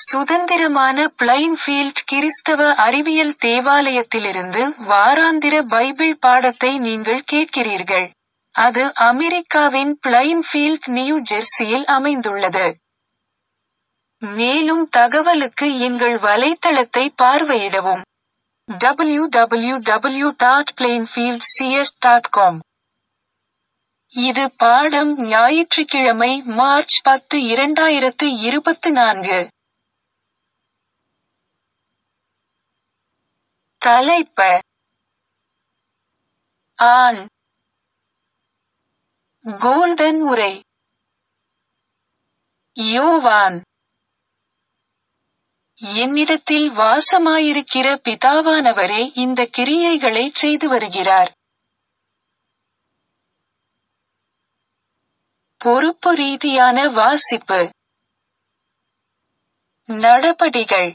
சுதந்திரமான பிளைன்ஃபீல்ட் கிறிஸ்தவ அறிவியல் தேவாலயத்திலிருந்து வாராந்திர பைபிள் பாடத்தை நீங்கள் கேட்கிறீர்கள். அது அமெரிக்காவின் பிளைன்ஃபீல்ட் நியூ ஜெர்சியில் அமைந்துள்ளது. மேலும் தகவலுக்கு எங்கள் வலைத்தளத்தை பார்வையிடவும். www.plainfieldcs.com இது பாடம் ஞாயிற்றுக்கிழமை மார்ச் பத்து இரண்டாயிரத்து இருபத்து நான்கு. தலைப்ப ஆண் கோல்டன் உரை யோவான் என்னிடத்தில் வாசமாயிருக்கிற பிதாவானவரே இந்த கிரியைகளைச் செய்து வருகிறார். பொறுப்பு ரீதியான வாசிப்பு நடபடிகள்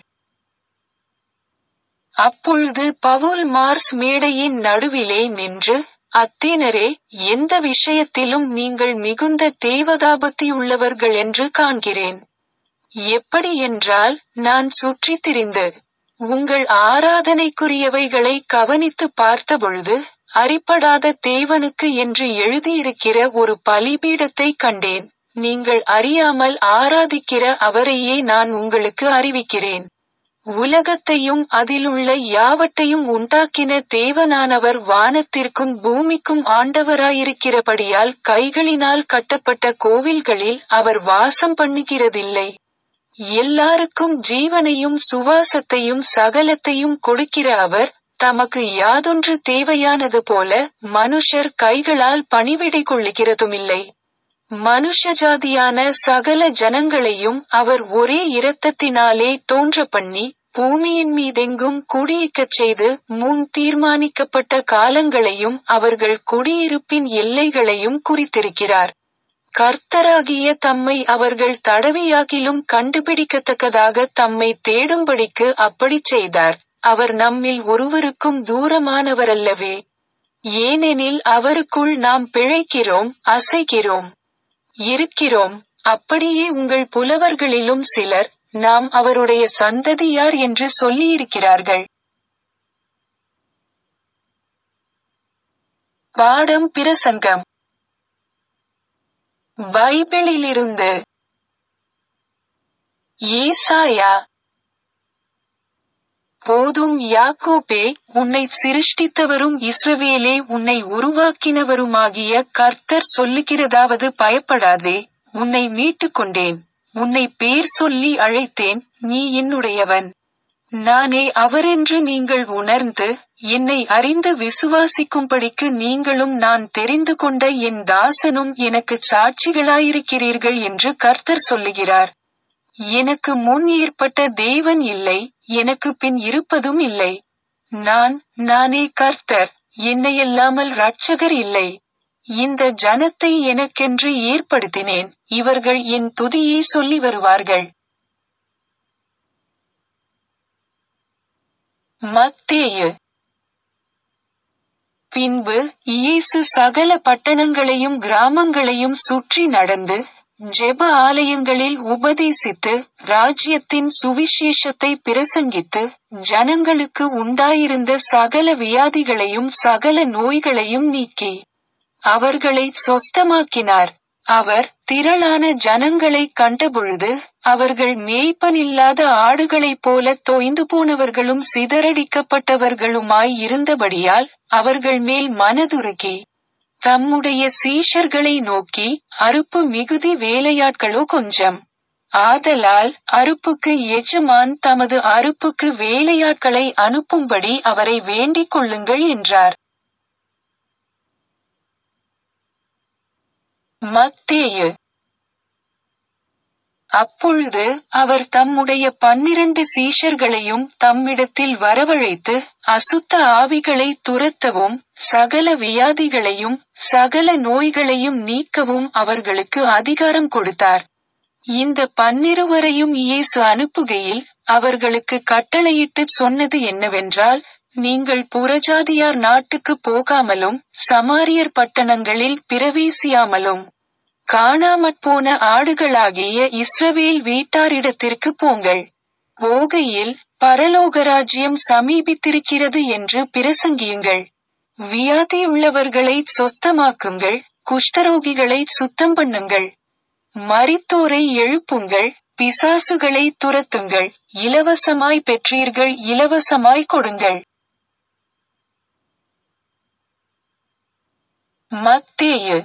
அப்பொழுது பவுல் மார்ஸ் மேடையின் நடுவிலே நின்று, அத்தேனரே, எந்த விஷயத்திலும் நீங்கள் மிகுந்த தேவதாபக்தியுள்ளவர்கள் என்று காண்கிறேன். எப்படி என்றால், நான் சுற்றித் திரிந்து, உங்கள் ஆராதனைக்குரியவைகளை கவனித்துப் பார்த்தபொழுது, அறிப்படாத தேவனுக்கு என்று எழுதியிருக்கிற ஒரு பலிபீடத்தைக் கண்டேன். நீங்கள் அறியாமல் ஆராதிக்கிற அவரையே நான் உங்களுக்கு அறிவிக்கிறேன். உலகத்தையும் அதிலுள்ள யாவற்றையும் உண்டாக்கின தேவனானவர் வானத்திற்கும் பூமிக்கும் ஆண்டவராயிருக்கிறபடியால் கைகளினால் கட்டப்பட்ட கோவில்களில் அவர் வாசம் பண்ணுகிறதில்லை. எல்லாருக்கும் ஜீவனையும் சுவாசத்தையும் சகலத்தையும் கொடுக்கிற அவர், தமக்கு யாதொன்று தேவையானது போல, மனுஷர் கைகளால் பணிவிடை கொள்ளுகிறதுமில்லை. மனுஷஜாதியான சகல ஜனங்களையும் அவர் ஒரே இரத்தத்தினாலே தோன்றப்பண்ணி, பூமியின் மீதெங்கும் குடியிருக்கச் செய்து, முன் தீர்மானிக்கப்பட்ட காலங்களையும் அவர்கள் குடியிருப்பின் எல்லைகளையும் குறித்திருக்கிறார். கர்த்தராகிய தம்மை அவர்கள் தடவியாகிலும் கண்டுபிடிக்கத்தக்கதாக தம்மை தேடும்படிக்கு அப்படிச் செய்தார். அவர் நம்மில் ஒருவருக்கும் தூரமானவரல்லவே. ஏனெனில் அவருக்குள் நாம் பிழைக்கிறோம், அசைகிறோம், இருக்கிறோம். அப்படியே உங்கள் புலவர்களிலும் சிலர், நாம் அவருடைய சந்ததியார் என்று சொல்லியிருக்கிறார்கள். பாடம் பிரசங்கம் பைபிளிலிருந்து ஏசாயா போதும் யாக்கோபே உன்னைச் சிருஷ்டித்தவரும் இஸ்ரவேலே உன்னை உருவாக்கினவருமாகிய கர்த்தர் சொல்லுகிறதாவது பயப்படாதே உன்னை மீட்டுக்கொண்டேன் உன்னை பேர் சொல்லி அழைத்தேன் நீ என்னுடையவன் நானே அவரென்று நீங்கள் உணர்ந்து என்னை அறிந்து விசுவாசிக்கும்படிக்கு நீங்களும் நான் தெரிந்து கொண்ட என் தாசனும் எனக்குச் சாட்சிகளாயிருக்கிறீர்கள் என்று கர்த்தர் சொல்லுகிறார் எனக்கு முன் ஏற்பட்ட தேவன் இல்லை எனக்கு பின் இருப்பதும் இல்லை நான் நானே கர்த்தர் என்னையல்லாமல் இரட்சகர் இல்லை இந்த ஜனத்தை எனக்கென்று ஏற்படுத்தினேன் இவர்கள் என் துதியை சொல்லி வருவார்கள் மத்தேயு பின்பு இயேசு சகல பட்டணங்களையும் கிராமங்களையும் சுற்றி நடந்து ஜெப ஆலயங்களில் உபதேசித்து ராஜ்யத்தின் சுவிசேஷத்தை பிரசங்கித்து ஜனங்களுக்கு உண்டாயிருந்த சகல வியாதிகளையும் சகல நோய்களையும் நீக்கி அவர்களை சொஸ்தமாக்கினார் அவர் திரளான ஜனங்களைக் கண்டபொழுது அவர்கள் மேய்ப்பனில்லாத ஆடுகளைப் போல தொய்ந்து போனவர்களும் சிதறடிக்கப்பட்டவர்களுமாய் இருந்தபடியால் அவர்கள் மேல் மனதுருகி தம்முடைய சீஷர்களை நோக்கி அறுப்பு மிகுதி வேலையாட்களோ கொஞ்சம் ஆதலால் அறுப்புக்கு எஜமான் தமது அறுப்புக்கு வேலையாட்களை அனுப்பும்படி அவரை வேண்டிக் கொள்ளுங்கள் என்றார் மத்தேயு அப்பொழுது அவர் தம்முடைய பன்னிரண்டு சீஷர்களையும் தம்மிடத்தில் வரவழைத்து அசுத்த ஆவிகளை துரத்தவும் சகல வியாதிகளையும் சகல நோய்களையும் நீக்கவும் அவர்களுக்கு அதிகாரம் கொடுத்தார் இந்த பன்னிருவரையும் இயேசு அனுப்புகையில் அவர்களுக்கு கட்டளையிட்டுச் சொன்னது என்னவென்றால் நீங்கள் புறஜாதியார் நாட்டுக்குப் போகாமலும் சமாரியர் பட்டணங்களில் பிரவேசியாமலும் காணாமற் போன ஆடுகளாகிய இஸ்ரவேல் வீட்டாரிடத்திற்கு போங்கள் போகையில் பரலோகராஜ்யம் சமீபித்திருக்கிறது என்று பிரசங்கியுங்கள் வியாதியுள்ளவர்களை சொஸ்தமாக்குங்கள் குஷ்டரோகிகளை சுத்தம் பண்ணுங்கள் மரித்தோரை எழுப்புங்கள் பிசாசுகளை துரத்துங்கள் இலவசமாய் பெற்றீர்கள் இலவசமாய் கொடுங்கள் மத்தேயு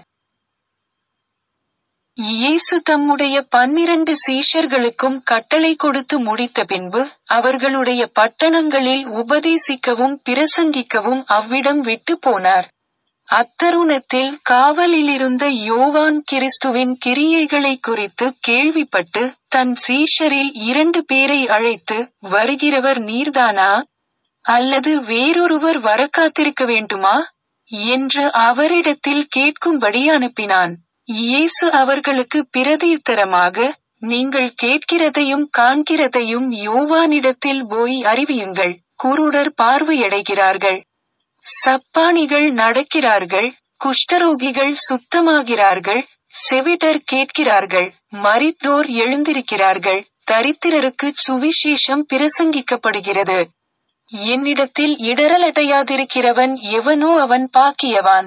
இயேசு தம்முடைய பன்னிரண்டு சீஷர்களுக்கும் கட்டளை கொடுத்து முடித்த பின்பு அவர்களுடைய பட்டணங்களில் உபதேசிக்கவும் பிரசங்கிக்கவும் அவ்விடம் விட்டு போனார் அத்தருணத்தில் காவலிலிருந்த யோவான் கிறிஸ்துவின் கிரியைகளை குறித்து கேள்விப்பட்டு தன் சீஷரில் இரண்டு பேரை அழைத்து வருகிறவர் நீர்தானா அல்லது வேறொருவர் வர காத்திருக்க வேண்டுமா என்று அவரிடத்தில் கேட்கும்படி அனுப்பினான் இயேசு அவர்களுக்கு பிரதியுத்தரமாக நீங்கள் கேட்கிறதையும் காண்கிறதையும் யோவானிடத்தில் போய் அறிவியுங்கள் குருடர் பார்வையடைகிறார்கள் சப்பானிகள் நடக்கிறார்கள் குஷ்டரோகிகள் சுத்தமாகிறார்கள் செவிடர் கேட்கிறார்கள் மரித்தோர் எழுந்திருக்கிறார்கள் தரித்திரருக்கு சுவிசேஷம் பிரசங்கிக்கப்படுகிறது என்னிடத்தில் இடரலடையாதிருக்கிறவன் எவனோ அவன் பாக்கியவான்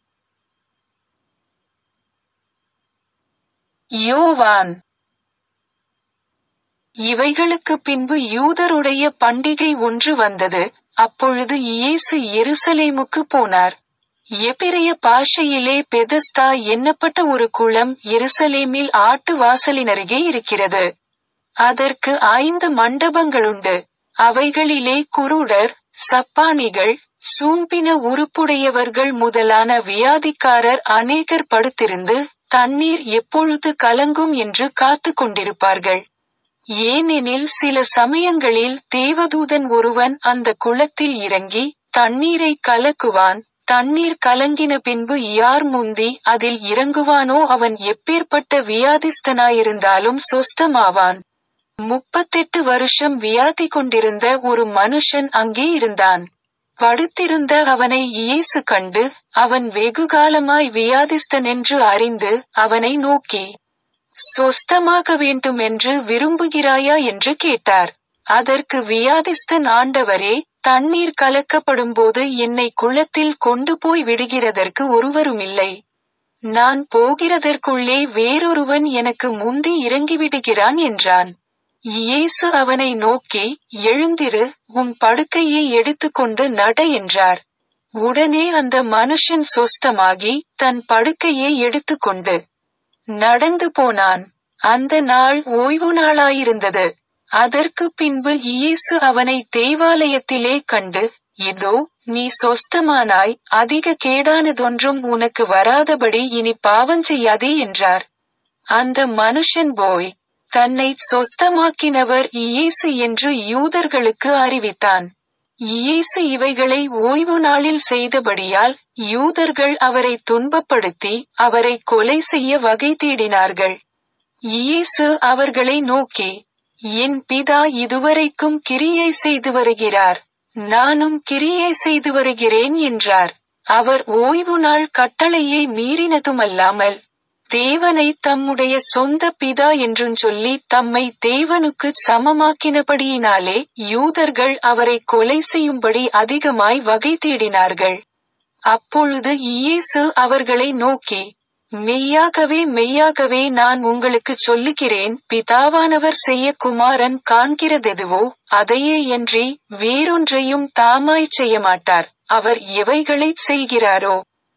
யோவான் இவைகளுக்கு பின்பு யூதருடைய பண்டிகை ஒன்று வந்தது அப்பொழுது இயேசு எருசலேமுக்கு போனார் எபிரிய பாஷையிலே பெதஸ்தா எண்ணப்பட்ட ஒரு குளம் எருசலேமில் ஆட்டு வாசலினருகே இருக்கிறது அதற்கு ஐந்து மண்டபங்களுண்டு அவைகளிலே குருடர் சப்பானிகள் சூம்பின உறுப்புடையவர்கள் முதலான வியாதிக்காரர் அநேகர் படுத்திருந்து தண்ணீர் எப்பொழுது கலங்கும் என்று காத்து கொண்டிருப்பார்கள் ஏனெனில் சில சமயங்களில் தேவதூதன் ஒருவன் அந்த குளத்தில் இறங்கி தண்ணீரை கலக்குவான் தண்ணீர் கலங்கின பின்பு யார் முந்தி அதில் இறங்குவானோ அவன் எப்பேற்பட்ட வியாதிஸ்தனாயிருந்தாலும் சொஸ்தமாவான் முப்பத்தெட்டு வருஷம் வியாதி கொண்டிருந்த ஒரு மனுஷன் அங்கே இருந்தான் படுத்திருந்த அவனை இயேசு கண்டு அவன் வெகுகாலமாய் வியாதிஸ்தன் என்று அறிந்து அவனை நோக்கி சொஸ்தமாக வேண்டும் என்று விரும்புகிறாயா என்று கேட்டார் அதற்கு வியாதிஸ்தன் ஆண்டவரே தண்ணீர் கலக்கப்படும்போது என்னை குளத்தில் கொண்டு போய் விடுகிறதற்கு ஒருவருமில்லை நான் போகிறதற்குள்ளே வேறொருவன் எனக்கு முந்தி இறங்கிவிடுகிறான் என்றான் இயேசு அவனை நோக்கி எழுந்திரு உன் படுக்கையை எடுத்துக்கொண்டு நட என்றார் உடனே அந்த மனுஷன் சொஸ்தமாகி தன் படுக்கையை எடுத்துக்கொண்டு நடந்து போனான் அந்த நாள் ஓய்வு நாளாயிருந்தது அதற்கு பின்பு இயேசு அவனை தேவாலயத்திலே கண்டு இதோ நீ சொஸ்தமானாய் அதிக கேடானதொன்றும் உனக்கு வராதபடி இனி பாவஞ்செய்யாதே என்றார் அந்த மனுஷன் போய் தன்னை சொஸ்தமாக்கினவர் இயேசு என்று யூதர்களுக்கு அறிவித்தான் இயேசு இவைகளை ஓய்வு நாளில் செய்தபடியால் யூதர்கள் அவரை துன்பப்படுத்தி அவரை கொலை செய்ய வகை தேடினார்கள் இயேசு அவர்களை நோக்கி என் பிதா இதுவரைக்கும் கிரியை செய்து வருகிறார் நானும் கிரியை செய்து வருகிறேன் என்றார் அவர் ஓய்வு நாள் கட்டளையை மீறினதுமல்லாமல் தேவனை தம்முடைய சொந்த பிதா என்றும் சொல்லி தம்மை தேவனுக்கு சமமாக்கினபடியினாலே யூதர்கள் அவரை கொலை செய்யும்படி அதிகமாய் வகை தேடினார்கள் அப்பொழுது இயேசு அவர்களை நோக்கி மெய்யாகவே மெய்யாகவே நான் உங்களுக்கு சொல்லுகிறேன் பிதாவானவர் செய்ய குமாரன் காண்கிறதெதுவோ அதையே என்றி வேறொன்றையும் தாமாய் செய்ய மாட்டார் அவர் எவைகளைச் செய்கிறாரோ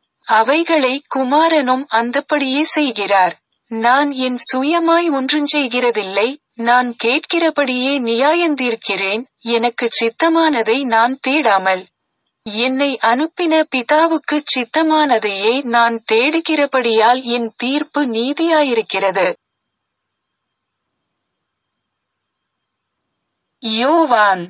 அவைகளை குமாரனும் அந்தப்படியே செய்கிறார் நான் என் சுயமாய் ஒன்றும் செய்கிறதில்லை நான் கேட்கிறபடியே நியாயந்தீர்க்கிறேன் எனக்கு சித்தமானதை நான் தேடாமல் என்னை அனுப்பின பிதாவுக்கு சித்தமானதையே நான் தேடுகிறபடியால் என் தீர்ப்பு நீதியாயிருக்கிறது யோவான்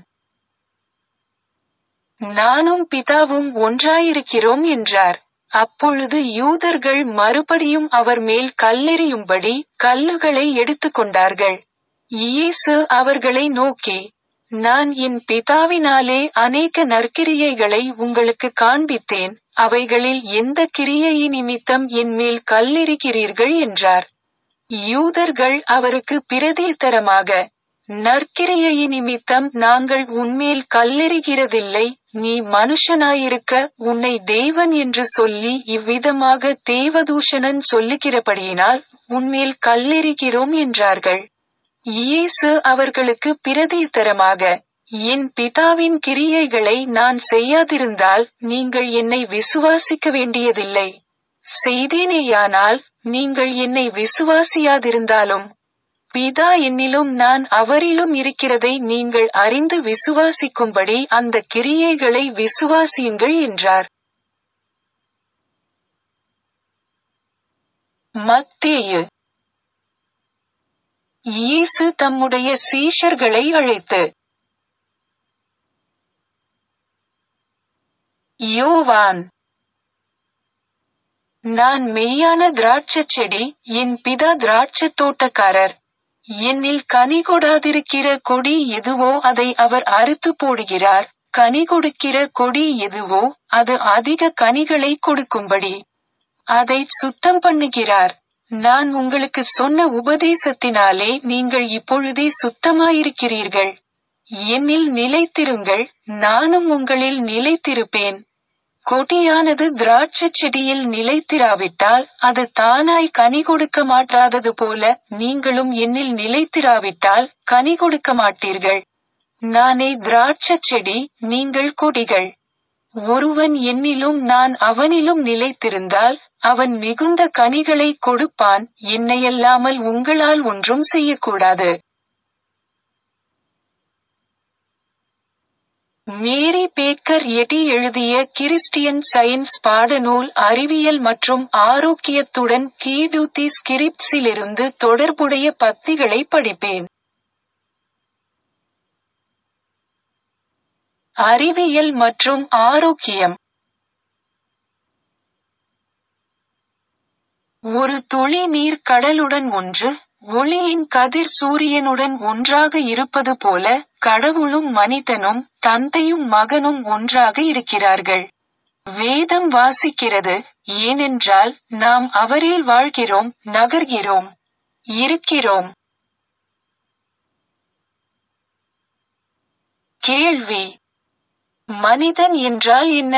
நானும் பிதாவும் ஒன்றாயிருக்கிறோம் என்றார் அப்பொழுது யூதர்கள் மறுபடியும் அவர் மேல் கல்லெறியும்படி கல்லுகளை எடுத்துக்கொண்டார்கள் இயேசு அவர்களை நோக்கி நான் என் பிதாவினாலே அநேக நற்கிரியைகளை உங்களுக்கு காண்பித்தேன் அவைகளில் எந்த கிரியையை நிமித்தம் என் மேல் கல்லெறிகிறீர்கள் என்றார் யூதர்கள் அவருக்கு பிரதித்தரமாக நற்கிரியை நிமித்தம் நாங்கள் உன்மேல் கல்லெறிகிறதில்லை நீ மனுஷனாயிருக்க உன்னை தேவன் என்று சொல்லி இவ்விதமாக தேவதூஷணன் சொல்லுகிறபடியினால் உன்மேல் கல்லெறிகிறோம் என்றார்கள் இயேசு அவர்களுக்கு பிரதித்தரமாக என் பிதாவின் கிரியைகளை நான் செய்யாதிருந்தால் நீங்கள் என்னை விசுவாசிக்க வேண்டியதில்லை செய்தேனேயானால் நீங்கள் என்னை விசுவாசியாதிருந்தாலும் பிதா என்னிலும் நான் அவரிலும் இருக்கிறதை நீங்கள் அறிந்து விசுவாசிக்கும்படி அந்த கிரியைகளை விசுவாசியுங்கள் என்றார் மத்தேயு இயேசு தம்முடைய சீஷர்களை அழைத்து யோவான் நான் மெய்யான திராட்சச் செடி என் பிதா திராட்சத் தோட்டக்காரர் என்னில் கனி கொடாதிருக்கிற கொடி எதுவோ அதை அவர் அறுத்து போடுகிறார் கனி கொடுக்கிற கொடி எதுவோ அது அதிக கனிகளை கொடுக்கும்படி அதை சுத்தம் பண்ணுகிறார் நான் உங்களுக்கு சொன்ன உபதேசத்தினாலே நீங்கள் இப்பொழுதே சுத்தமாயிருக்கிறீர்கள் என்னில் நிலைத்திருங்கள் நானும் உங்களில் நிலைத்திருப்பேன் கொடியானது திராட்சச் செடியில் நிலைத்திராவிட்டால் அது தானாய் கனி கொடுக்க மாட்டாதது போல நீங்களும் என்னில் நிலைத்திராவிட்டால் கனி கொடுக்க மாட்டீர்கள் நானே திராட்சச் செடி நீங்கள் கொடிகள் ஒருவன் என்னிலும் நான் அவனிலும் நிலைத்திருந்தால் அவன் மிகுந்த கனிகளை கொடுப்பான் என்னையல்லாமல் உங்களால் ஒன்றும் செய்யக்கூடாது மேரி பேக்கர் எடி எழுதிய கிறிஸ்டியன் சயின்ஸ் பாடநூல் அறிவியல் மற்றும் ஆரோக்கியத்துடன் கீடூத்தி ஸ்கிரிப்ட்ஸிலிருந்து தொடர்புடைய பத்திகளை படிப்பேன் அறிவியல் மற்றும் ஆரோக்கியம் ஒரு துளி நீர் கடலுடன் ஒன்று ஒளியின் கதிர் சூரியனுடன் ஒன்றாக இருப்பது போல கடவுளும் மனிதனும் தந்தையும் மகனும் ஒன்றாக இருக்கிறார்கள் வேதம் வாசிக்கிறது ஏனென்றால் நாம் அவரில் வாழ்கிறோம் நகர்கிறோம் இருக்கிறோம் கேள்வி மனிதன் என்றால் என்ன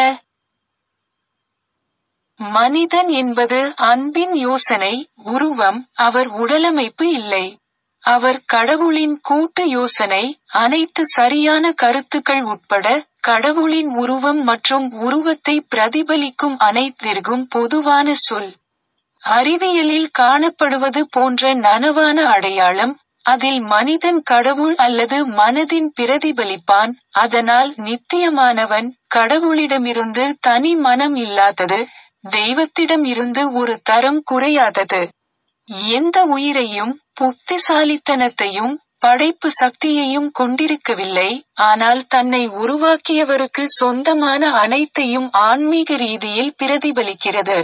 மனிதன் என்பது அன்பின் யோசனை உருவம் அவர் உடலமைப்பு இல்லை அவர் கடவுளின் கூட்டு யோசனை அனைத்து சரியான கருத்துக்கள் உட்பட கடவுளின் உருவம் மற்றும் உருவத்தை பிரதிபலிக்கும் அனைத்திற்கும் பொதுவான சொல் அறிவியலில் காணப்படுவது போன்ற நனவான அடையாளம் அதில் மனிதன் கடவுள் அல்லது மனதின் பிரதிபலிப்பான் அதனால் நித்தியமானவன் கடவுளிடமிருந்து தனி மனம் இல்லாதது தெய்வத்திடம் இருந்து ஒரு தரம் குறையாதது எந்த உயிரையும் புத்திசாலித்தனத்தையும் படைப்பு சக்தியையும் கொண்டிருக்கவில்லை ஆனால் தன்னை உருவாக்கியவருக்கு சொந்தமான அனைத்தையும் ஆன்மீக ரீதியில் பிரதிபலிக்கிறது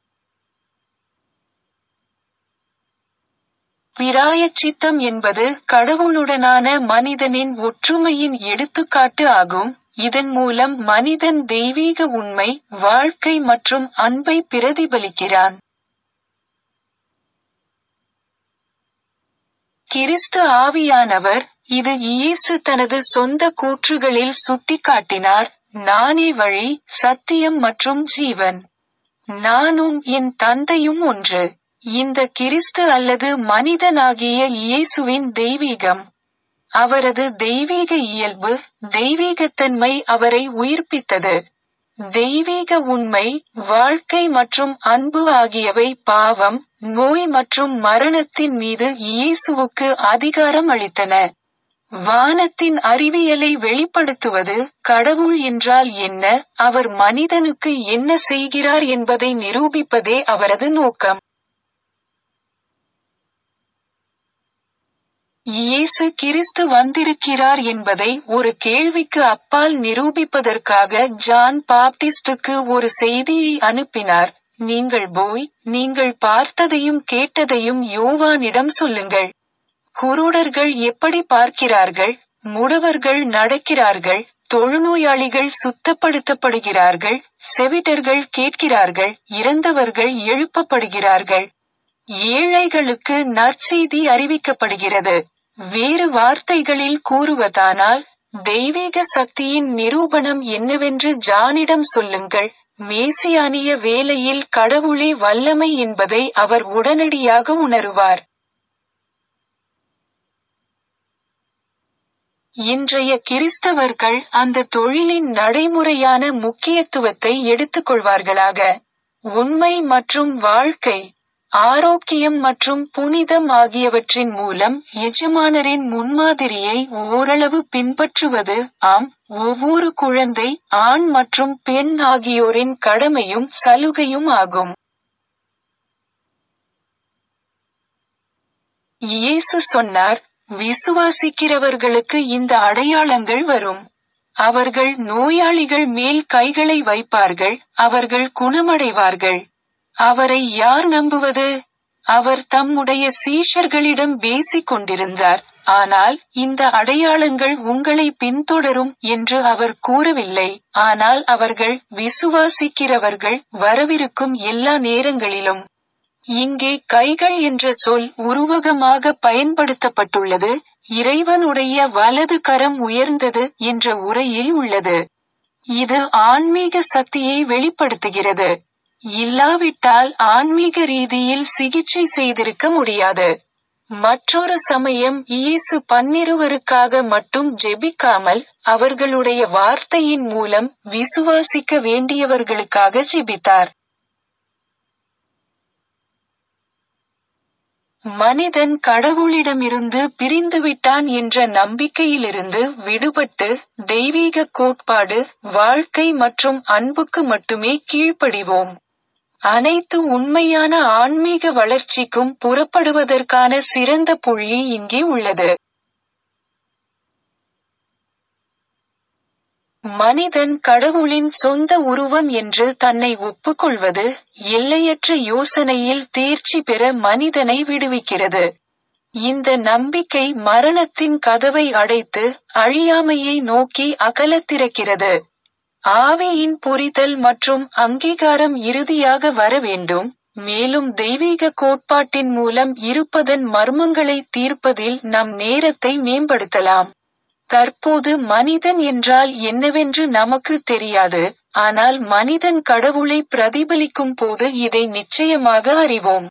பிராயச்சித்தம் என்பது கடவுளுடனான மனிதனின் ஒற்றுமையின் எடுத்துக்காட்டு ஆகும் இதன் மூலம் மனிதன் தெய்வீக உண்மை வாழ்க்கை மற்றும் அன்பை பிரதிபலிக்கிறான் கிறிஸ்து ஆவியானவர் இது இயேசு தனது சொந்த கூற்றுகளில் சுட்டிக்காட்டினார் நானே வழி சத்தியம் மற்றும் ஜீவன் நானும் என் தந்தையும் ஒன்று இந்த கிறிஸ்து அல்லது மனிதனாகிய இயேசுவின் தெய்வீகம் அவரது தெய்வீக இயல்பு தெய்வீகத்தன்மை அவரை உயிர்ப்பித்தது தெய்வீக உண்மை வாழ்க்கை மற்றும் அன்பு ஆகியவை பாவம் நோய் மற்றும் மரணத்தின் மீது இயேசுவுக்கு அதிகாரம் அளித்தன வானத்தின் அறிவியலை வெளிப்படுத்துவது கடவுள் என்றால் என்ன அவர் மனிதனுக்கு என்ன செய்கிறார் என்பதை நிரூபிப்பதே அவரது நோக்கம் இயேசு கிறிஸ்து வந்திருக்கிறார் என்பதை ஒரு கேள்விக்கு அப்பால் நிரூபிப்பதற்காக ஜான் பாப்டிஸ்டுக்கு ஒரு செய்தியை அனுப்பினார் நீங்கள் போய் நீங்கள் பார்த்ததையும் கேட்டதையும் யோவானிடம் சொல்லுங்கள் குருடர்கள் எப்படி பார்க்கிறார்கள் முடவர்கள் நடக்கிறார்கள் தொழுநோயாளிகள் சுத்தப்படுத்தப்படுகிறார்கள் செவிடர்கள் கேட்கிறார்கள் இறந்தவர்கள் எழுப்பப்படுகிறார்கள் ஏழைகளுக்கு நற்செய்தி அறிவிக்கப்படுகிறது வேறு வார்த்தைகளில் கூறுவதானால் தெய்வீக சக்தியின் நிரூபணம் என்னவென்று ஜானிடம் சொல்லுங்கள் மேசியானிய வேலையில் கடவுளே வல்லமை என்பதை அவர் உடனடியாக உணருவார் இன்றைய கிறிஸ்தவர்கள் அந்த தொழிலின் நடைமுறையான முக்கியத்துவத்தை எடுத்துக்கொள்வார்களாக உண்மை மற்றும் வாழ்க்கை ஆரோக்கியம் மற்றும் புனிதம் ஆகியவற்றின் மூலம் எஜமானரின் முன்மாதிரியை ஓரளவு பின்பற்றுவது ஆம் ஒவ்வொரு குழந்தை ஆண் மற்றும் பெண் ஆகியோரின் கடமையும் சலுகையும் ஆகும் இயேசு சொன்னார் விசுவாசிக்கிறவர்களுக்கு இந்த அடையாளங்கள் வரும் அவர்கள் நோயாளிகள் மேல் கைகளை வைப்பார்கள் அவர்கள் குணமடைவார்கள் அவரை யார் நம்புவது அவர் தம்முடைய சீஷர்களிடம் பேசிக் கொண்டிருந்தார் ஆனால் இந்த அடையாளங்கள் உங்களை பின்தொடரும் என்று அவர் கூறவில்லை ஆனால் அவர்கள் விசுவாசிக்கிறவர்கள் வரவிருக்கும் எல்லா நேரங்களிலும் இங்கே கைகள் என்ற சொல் உருவகமாக பயன்படுத்தப்பட்டுள்ளது இறைவனுடைய வலது கரம் உயர்ந்தது என்ற உரையில் உள்ளது இது ஆன்மீக சக்தியை வெளிப்படுத்துகிறது இல்லாவிட்டால் ஆன்மீக ரீதியில் சிகிச்சை செய்திருக்க முடியாது மற்றொரு சமயம் இயேசு பன்னிருவருக்காக மட்டும் ஜெபிக்காமல் அவர்களுடைய வார்த்தையின் மூலம் விசுவாசிக்க வேண்டியவர்களுக்காக ஜெபித்தார் மனிதன் கடவுளிடமிருந்து பிரிந்துவிட்டான் என்ற நம்பிக்கையிலிருந்து விடுபட்டு தெய்வீக கோட்பாடு வாழ்க்கை மற்றும் அன்புக்கு மட்டுமே கீழ்ப்படிவோம் அனைத்து உண்மையான ஆன்மீக வளர்ச்சிக்கும் புறப்படுவதற்கான சிறந்த புள்ளி இங்கே உள்ளது மனிதன் கடவுளின் சொந்த உருவம் என்று தன்னை ஒப்புக்கொள்வது எல்லையற்ற யோசனையில் தேர்ச்சி பெற மனிதனை விடுவிக்கிறது இந்த நம்பிக்கை மரணத்தின் கதவை அடைத்து அழியாமையை நோக்கி அகலத் திறக்கிறது ஆவியின் புரிதல் மற்றும் அங்கீகாரம் இறுதியாக வர வேண்டும் மேலும் தெய்வீக கோட்பாட்டின் மூலம் இருப்பதன் மர்மங்களை தீர்ப்பதில் நம் நேரத்தை மேம்படுத்தலாம் தற்போது மனிதன் என்றால் என்னவென்று நமக்கு தெரியாது ஆனால் மனிதன் கடவுளை பிரதிபலிக்கும் போது இதை நிச்சயமாக அறிவோம்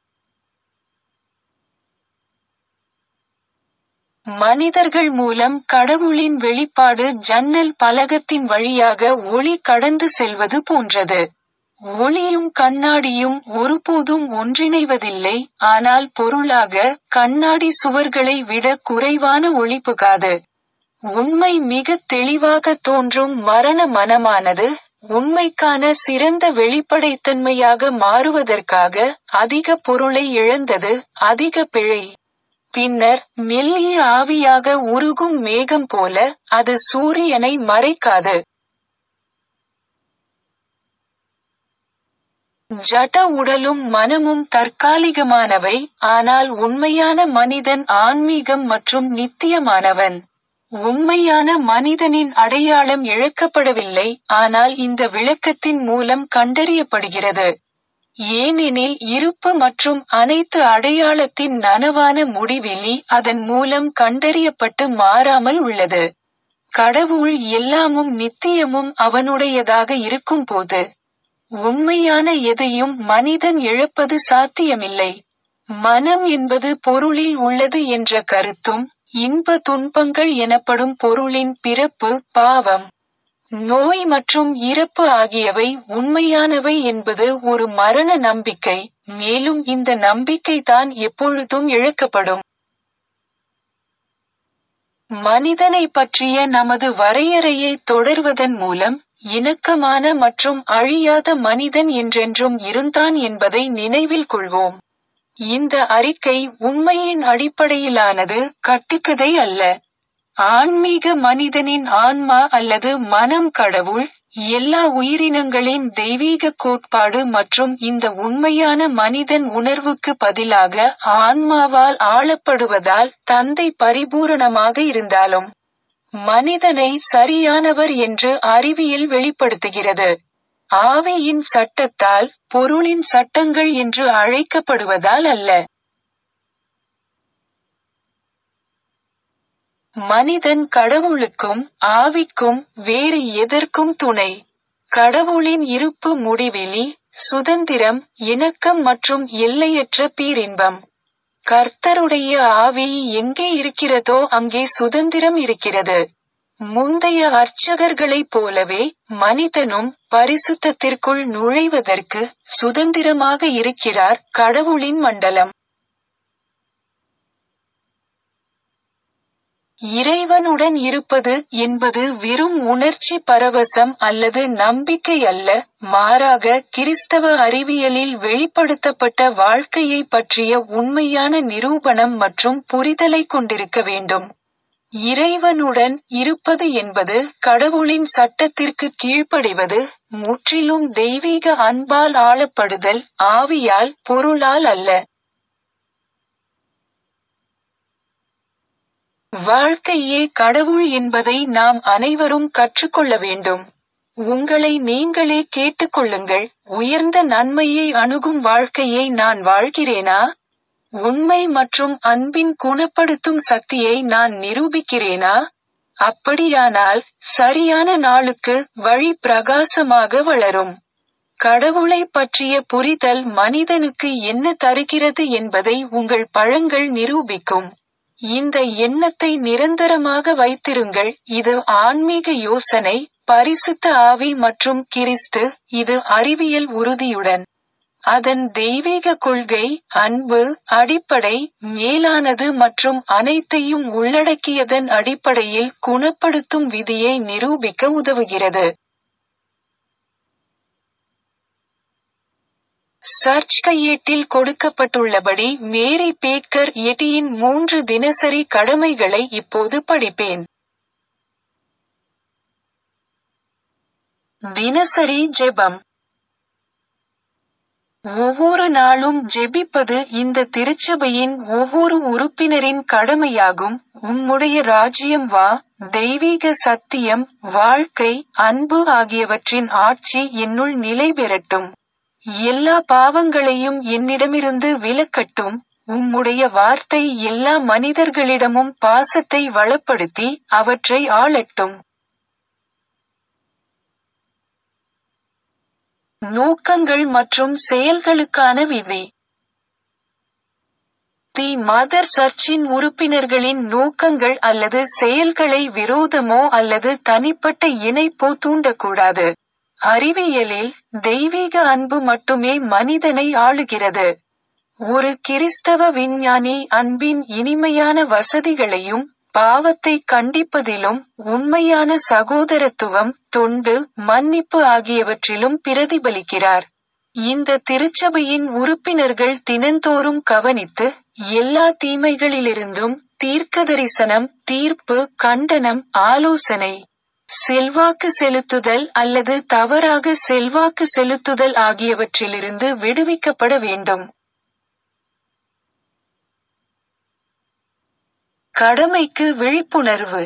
மனிதர்கள் மூலம் கடவுளின் வெளிப்பாடு ஜன்னல் பலகத்தின் வழியாக ஒளி கடந்து செல்வது போன்றது ஒளியும் கண்ணாடியும் ஒருபோதும் ஒன்றிணைவதில்லை ஆனால் பொருளாக கண்ணாடி சுவர்களை விட குறைவான ஒளி புகாது உண்மை மிக தெளிவாக தோன்றும் மரண மனமானது உண்மைக்கான சிறந்த வெளிப்படைத்தன்மையாக மாறுவதற்காக அதிக பொருளை இழந்தது அதிக பிழை பின்னர் மெல்லிய ஆவியாக உருகும் மேகம் போல அது சூரியனை மறைக்காது ஜட உடலும் மனமும் தற்காலிகமானவை ஆனால் உண்மையான மனிதன் ஆன்மீகம் மற்றும் நித்தியமானவன் உண்மையான மனிதனின் அடையாளம் இழக்கப்படவில்லை ஆனால் இந்த விளக்கத்தின் மூலம் கண்டறியப்படுகிறது ஏனெனில் இருப்பு மற்றும் அனைத்து அடையாளத்தின் நனவான முடிவெளி அதன் மூலம் கண்டறியப்பட்டு மாறாமல் உள்ளது கடவுள் எல்லாமும் நித்தியமும் அவனுடையதாக இருக்கும்போது உண்மையான எதையும் மனிதன் இழப்பது சாத்தியமில்லை மனம் என்பது பொருளில் உள்ளது என்ற கருத்தும் இன்ப துன்பங்கள் எனப்படும் பொருளின் பிறப்பு பாவம் நோய் மற்றும் இறப்பு ஆகியவை உண்மையானவை என்பது ஒரு மரண நம்பிக்கை மேலும் இந்த நம்பிக்கை தான் எப்பொழுதும் இழக்கப்படும் மனிதனை பற்றிய நமது வரையறையை தொடர்வதன் மூலம் இணக்கமான மற்றும் அழியாத மனிதன் என்றென்றும் இருந்தான் என்பதை நினைவில் கொள்வோம் இந்த அறிக்கை உண்மையின் அடிப்படையிலானது கட்டுக்கதை அல்ல ஆன்மீக மனிதனின் ஆன்மா அல்லது மனம் கடவுள் எல்லா உயிரினங்களின் தெய்வீக கோட்பாடு மற்றும் இந்த உண்மையான மனிதன் உணர்வுக்கு பதிலாக ஆன்மாவால் ஆளப்படுவதால் தந்தை பரிபூரணமாக இருந்தாலும் மனிதனை சரியானவர் என்று அறிவியல் வெளிப்படுத்துகிறது ஆவியின் சட்டத்தால் பொருளின் சட்டங்கள் என்று அழைக்கப்படுவதால் அல்ல மனிதன் கடவுளுக்கும் ஆவிக்கும் வேறு எதற்கும் துணை கடவுளின் இருப்பு முடிவெளி சுதந்திரம் இணக்கம் மற்றும் எல்லையற்ற பேரின்பம் கர்த்தருடைய ஆவி எங்கே இருக்கிறதோ அங்கே சுதந்திரம் இருக்கிறது முந்தைய அர்ச்சகர்களைப் போலவே மனிதனும் பரிசுத்தத்திற்குள் நுழைவதற்கு சுதந்திரமாக இருக்கிறார் கடவுளின் மண்டலம் இறைவனுடன் இருப்பது என்பது வெறும் உணர்ச்சி பரவசம் அல்லது நம்பிக்கை அல்ல மாறாக கிறிஸ்தவ அறிவியலில் வெளிப்படுத்தப்பட்ட வாழ்க்கையை பற்றிய உண்மையான நிரூபணம் மற்றும் புரிதலை கொண்டிருக்க வேண்டும் இறைவனுடன் இருப்பது என்பது கடவுளின் சட்டத்திற்கு கீழ்ப்படிவது முற்றிலும் தெய்வீக அன்பால் ஆளப்படுதல் ஆவியால் பொருளால் அல்ல வாழ்க்கையே கடவுள் என்பதை நாம் அனைவரும் கற்றுக்கொள்ள வேண்டும் உங்களை நீங்களே கேட்டுக்கொள்ளுங்கள் உயர்ந்த நன்மையை அணுகும் வாழ்க்கையை நான் வாழ்கிறேனா உண்மை மற்றும் அன்பின் குணப்படுத்தும் சக்தியை நான் நிரூபிக்கிறேனா அப்படியானால் சரியான நாளுக்கு வழி பிரகாசமாக வளரும் கடவுளை பற்றிய புரிதல் மனிதனுக்கு என்ன தருகிறது என்பதை உங்கள் பழங்கள் நிரூபிக்கும் இந்த எண்ணத்தை நிரந்தரமாக வைத்திருங்கள் இது ஆன்மீக யோசனை பரிசுத்த ஆவி மற்றும் கிறிஸ்து இது அறிவியல் உறுதியுடன் அதன் தெய்வீக கொள்கை அன்பு அடிப்படை மேலானது மற்றும் அனைத்தையும் உள்ளடக்கியதன் அடிப்படையில் குணப்படுத்தும் விதியை நிரூபிக்க உதவுகிறது சர்ச் கையேட்டில் கொடுக்கப்பட்டுள்ளபடி மேரி பேக்கர் எட்டியின் மூன்று தினசரி கடமைகளை இப்போது படிப்பேன் தினசரி ஜெபம் ஒவ்வொரு நாளும் ஜெபிப்பது இந்த திருச்சபையின் ஒவ்வொரு உறுப்பினரின் கடமையாகும் உம்முடைய ராஜ்யம் வா தெய்வீக சத்தியம் வாழ்க்கை அன்பு ஆகியவற்றின் ஆட்சி என்னுள் நிலை பெறட்டும் எல்லா பாவங்களையும் என்னிடமிருந்து விலக்கட்டும் உம்முடைய வார்த்தை எல்லா மனிதர்களிடமும் பாசத்தை வளப்படுத்தி அவற்றை ஆளட்டும் நோக்கங்கள் மற்றும் செயல்களுக்கான விதி தி மதர் சர்ச்சின் உறுப்பினர்களின் நோக்கங்கள் அல்லது செயல்களை விரோதமோ அல்லது தனிப்பட்ட இணைப்போ தூண்டக்கூடாது அறிவியலில் தெய்வீக அன்பு மட்டுமே மனிதனை ஆளுகிறது ஒரு கிறிஸ்தவ விஞ்ஞானி அன்பின் இனிமையான வசதிகளையும் பாவத்தை கண்டிப்பதிலும் உண்மையான சகோதரத்துவம் தொண்டு மன்னிப்பு ஆகியவற்றிலும் பிரதிபலிக்கிறார் இந்த திருச்சபையின் உறுப்பினர்கள் தினந்தோறும் கவனித்து எல்லா தீமைகளிலிருந்தும் தீர்க்கதரிசனம் தீர்ப்பு கண்டனம் ஆலோசனை செல்வாக்கு செலுத்துதல் அல்லது தவறாக செல்வாக்கு செலுத்துதல் ஆகியவற்றிலிருந்து விடுவிக்கப்பட வேண்டும் கடமைக்கு விழிப்புணர்வு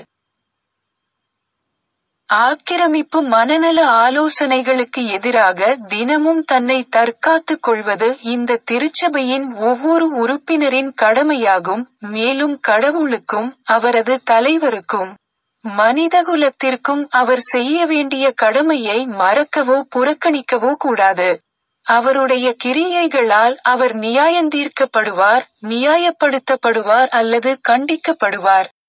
ஆக்கிரமிப்பு மனநல ஆலோசனைகளுக்கு எதிராக தினமும் தன்னை தற்காத்துக் கொள்வது இந்த திருச்சபையின் ஒவ்வொரு உறுப்பினரின் கடமையாகும் மேலும் கடவுளுக்கும் அவரது தலைவருக்கும் மனிதகுலத்திற்கும் அவர் செய்ய வேண்டிய கடமையை மறக்கவோ புறக்கணிக்கவோ கூடாது அவருடைய கிரியைகளால் அவர் நியாயந்தீர்க்கப்படுவார் நியாயப்படுத்தப்படுவார் அல்லது கண்டிக்கப்படுவார்